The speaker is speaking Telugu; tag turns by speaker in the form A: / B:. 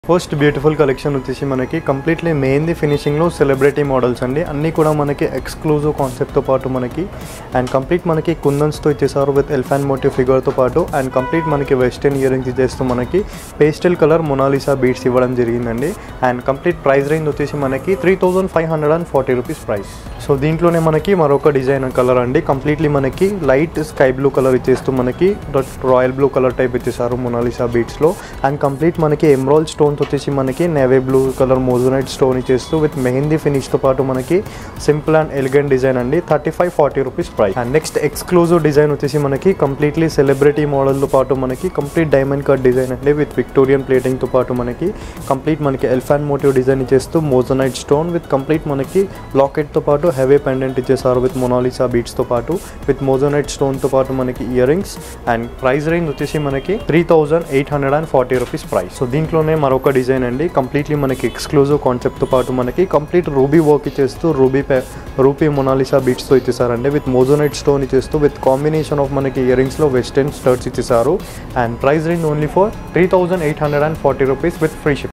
A: ఫస్ట్ బ్యూటిఫుల్ కలెక్షన్ వచ్చేసి మనకి కంప్లీట్లీ మెయిన్ది ఫినిషింగ్లో సెలబ్రిటీ మోడల్స్ అండి అన్నీ కూడా మనకి ఎక్స్క్లూజివ్ కాన్సెప్ట్తో పాటు మనకి అండ్ కంప్లీట్ మనకి కుందన్స్తో ఇచ్చేసారు విత్ ఎల్ఫాన్ మోటివ్ ఫిగర్తో పాటు అండ్ కంప్లీట్ మనకి వెస్టర్న్ ఇయరింగ్స్ ఇచ్చేస్తూ మనకి పేస్టల్ కలర్ మొనాలిసా బీట్స్ ఇవ్వడం జరిగిందండి అండ్ కంప్లీట్ ప్రైస్ రేంజ్ వచ్చేసి మనకి three thousand five hundred and forty rupees price so దీంట్లోనే మనకి మరొక డిజైన్ కలర్ అండి కంప్లీట్లీ మనకి లైట్ స్కై బ్లూ కలర్ ఇచ్చేస్తూ మనకి రాయల్ బ్లూ కలర్ టైప్ ఇచ్చేసారు మొనాలిసా బీట్స్లో అండ్ కంప్లీట్ మనకి ఎమ్రాల్ స్టోన్స్ వచ్చేసి మనకి navy blue colour moissanite stone ఇచ్చేస్తూ విత్ మెహందీ ఫినిష్తో పాటు మనకి సింపుల్ అండ్ ఎలిగెంట్ డిజైన్ అండి thirty five forty rupees price and next exclusive design వచ్చేసి మనకి కంప్లీట్లీ సెలబ్రిటీ మోడల్తో పాటు మనకి కంప్లీట్ డైమండ్ కట్ డిజైన్ అండి విత్ విక్టోరియన్ ప్లేటింగ్తో పాటు మనకి కంప్లీట్ మనకి ఎల్ఫాన్ మోటివ్ డిజైన్ ఇచ్చేస్తూ మోజోనైట్ స్టోన్ విత్ కంప్లీట్ మనకి లాకెట్తో పాటు హెవీ పెండెంట్ ఇచ్చేసారు విత్ మొనాలిసా బీట్స్తో పాటు విత్ మోజోనైట్ స్టోన్తో పాటు మనకి ear rings and price range వచ్చేసి మనకి three thousand eight hundred and forty rupees price so దీంట్లోనే మరొక డిజైన్ అండి కంప్లీట్లీ మనకి ఎక్స్క్లూజివ్ కాన్సెప్ట్తో పాటు మనకి కంప్లీట్ రూబీ వర్క్ ఇచ్చేస్తూ రూబీ పే రూపీ మొనాలిసా బీట్స్తో ఇచ్చేసారండి విత్ మోజోనైట్ స్టోన్ ఇచ్చేస్తూ విత్ కాంబినేషన్ ఆఫ్ మనకి ఇయర్ రింగ్స్లో వెస్టర్న్ స్టర్ట్స్ ఇచ్చేసారు and price range only for three thousand eight hundred and forty rupees with free ship